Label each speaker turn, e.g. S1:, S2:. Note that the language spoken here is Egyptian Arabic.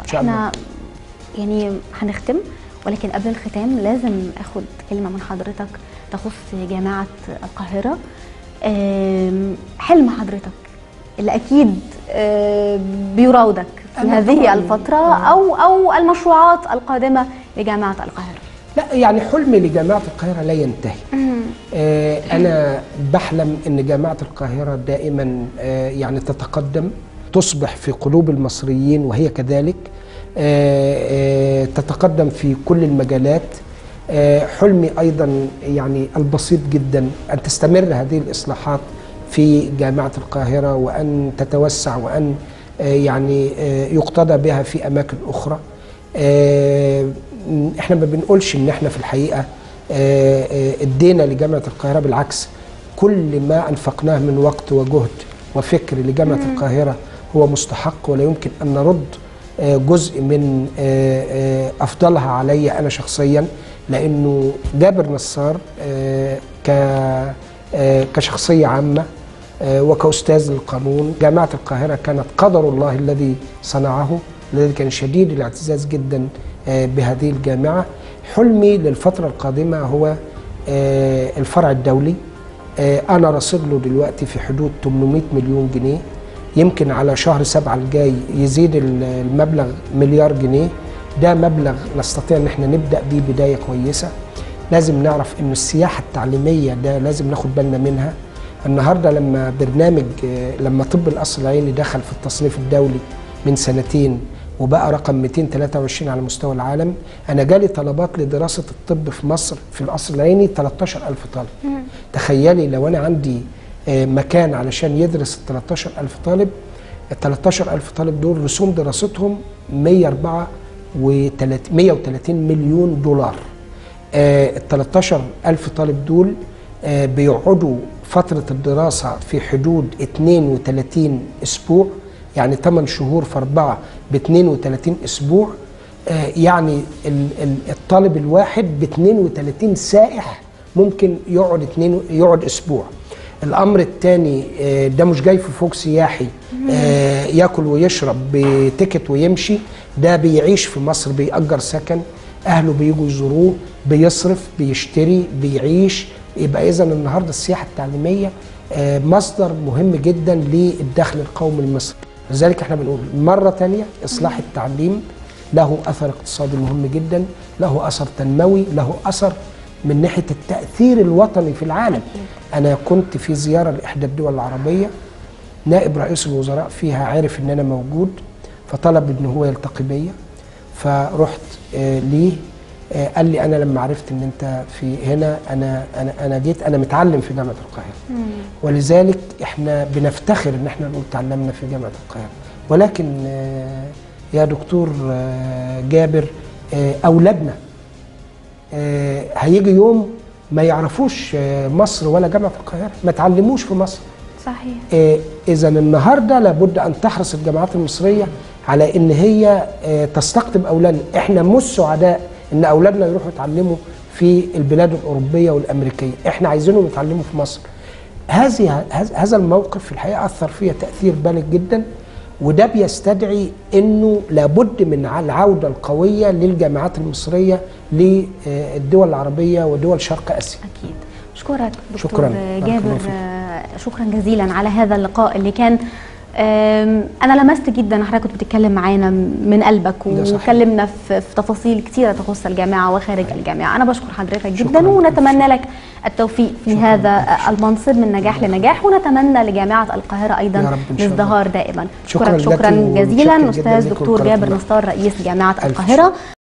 S1: شاء الله.
S2: احنا يعني هنختم ولكن قبل الختام لازم اخد كلمه من حضرتك تخص جامعه القاهره آم، حلم حضرتك اللي اكيد آم، بيراودك في
S1: أنا
S2: هذه
S1: طبعاً-
S2: الفتره او او المشروعات القادمه لجامعه القاهره
S1: لا يعني حلمي لجامعة القاهرة لا ينتهي آه، أنا بحلم أن جامعة القاهرة دائما آه، يعني تتقدم تصبح في قلوب المصريين وهي كذلك آه، آه، تتقدم في كل المجالات آه، حلمي أيضا يعني البسيط جدا أن تستمر هذه الإصلاحات في جامعة القاهرة وأن تتوسع وأن آه، يعني آه، يقتضى بها في أماكن أخرى آه، احنا ما بنقولش ان احنا في الحقيقه آه، آه، ادينا لجامعه القاهره بالعكس كل ما انفقناه من وقت وجهد وفكر لجامعه القاهره هو مستحق ولا يمكن ان نرد آه، جزء من آه، آه، افضلها علي انا شخصيا لانه جابر نصار آه، ك آه، كشخصيه عامه آه، وكأستاذ للقانون جامعة القاهرة كانت قدر الله الذي صنعه الذي كان شديد الاعتزاز جدا آه، بهذه الجامعة حلمي للفترة القادمة هو آه، الفرع الدولي آه، أنا رصد له دلوقتي في حدود 800 مليون جنيه يمكن على شهر سبعة الجاي يزيد ال- المبلغ مليار جنيه ده مبلغ نستطيع ان احنا نبدأ بيه بداية كويسة لازم نعرف ان السياحة التعليمية ده لازم ناخد بالنا منها النهارده لما برنامج آه، لما طب القصر العيني دخل في التصنيف الدولي من سنتين وبقى رقم 223 على مستوى العالم انا جالي طلبات لدراسه الطب في مصر في القصر العيني 13000 طالب تخيلي لو انا عندي آه، مكان علشان يدرس ال 13000 طالب ال 13000 طالب دول رسوم دراستهم 104 130 مليون دولار ال 13 ألف طالب دول آه، بيقعدوا فترة الدراسة في حدود 32 أسبوع يعني 8 شهور في 4 ب 32 أسبوع آه، يعني ال- ال- الطالب الواحد ب 32 سائح ممكن يقعد اتنين يقعد أسبوع الأمر الثاني ده مش جاي في فوق سياحي آه، ياكل ويشرب بتيكت ويمشي ده بيعيش في مصر بيأجر سكن اهله بيجوا يزوروه بيصرف بيشتري بيعيش يبقى اذا النهارده السياحه التعليميه آه، مصدر مهم جدا للدخل القومي المصري لذلك احنا بنقول مره تانية اصلاح التعليم له اثر اقتصادي مهم جدا له اثر تنموي له اثر من ناحيه التاثير الوطني في العالم انا كنت في زياره لاحدى الدول العربيه نائب رئيس الوزراء فيها عرف ان انا موجود فطلب ان هو يلتقي بيا فرحت آه، ليه آه، قال لي انا لما عرفت ان انت في هنا انا انا انا جيت انا متعلم في جامعه القاهره ولذلك احنا بنفتخر ان احنا نقول تعلمنا في جامعه القاهره ولكن آه، يا دكتور آه، جابر آه، اولادنا آه، هيجي يوم ما يعرفوش آه، مصر ولا جامعه القاهره ما تعلموش في مصر
S2: صحيح
S1: اذا النهارده لابد ان تحرص الجامعات المصريه على ان هي آه، تستقطب اولادنا احنا مش سعداء ان اولادنا يروحوا يتعلموا في البلاد الاوروبيه والامريكيه احنا عايزينهم يتعلموا في مصر هذه هذا- هذا الموقف في الحقيقه اثر فيا تاثير بالغ جدا وده بيستدعي انه لابد من العوده القويه للجامعات المصريه للدول العربيه ودول شرق اسيا
S2: أكيد أشكرك دكتور
S1: شكراً. بارك
S2: جابر
S1: الله فيك.
S2: آه، شكرا جزيلا على هذا اللقاء اللي كان آم، أنا لمست جدا حضرتك كنت بتتكلم معانا من قلبك
S1: ده صحيح.
S2: وكلمنا في في تفاصيل كثيرة تخص الجامعة وخارج الجامعة أنا بشكر حضرتك جدا
S1: شكراً.
S2: ونتمنى لك التوفيق في
S1: شكراً.
S2: هذا المنصب من نجاح لنجاح ونتمنى لجامعة القاهرة
S1: يا
S2: أيضا
S1: رب إن شاء الله.
S2: الازدهار دائما
S1: شكراً
S2: شكرا
S1: لك
S2: شكرا
S1: ومتشكر
S2: جزيلا
S1: جداً
S2: أستاذ
S1: لك
S2: دكتور
S1: وقناة
S2: جابر
S1: الله.
S2: نصار رئيس جامعة
S1: ألف
S2: القاهرة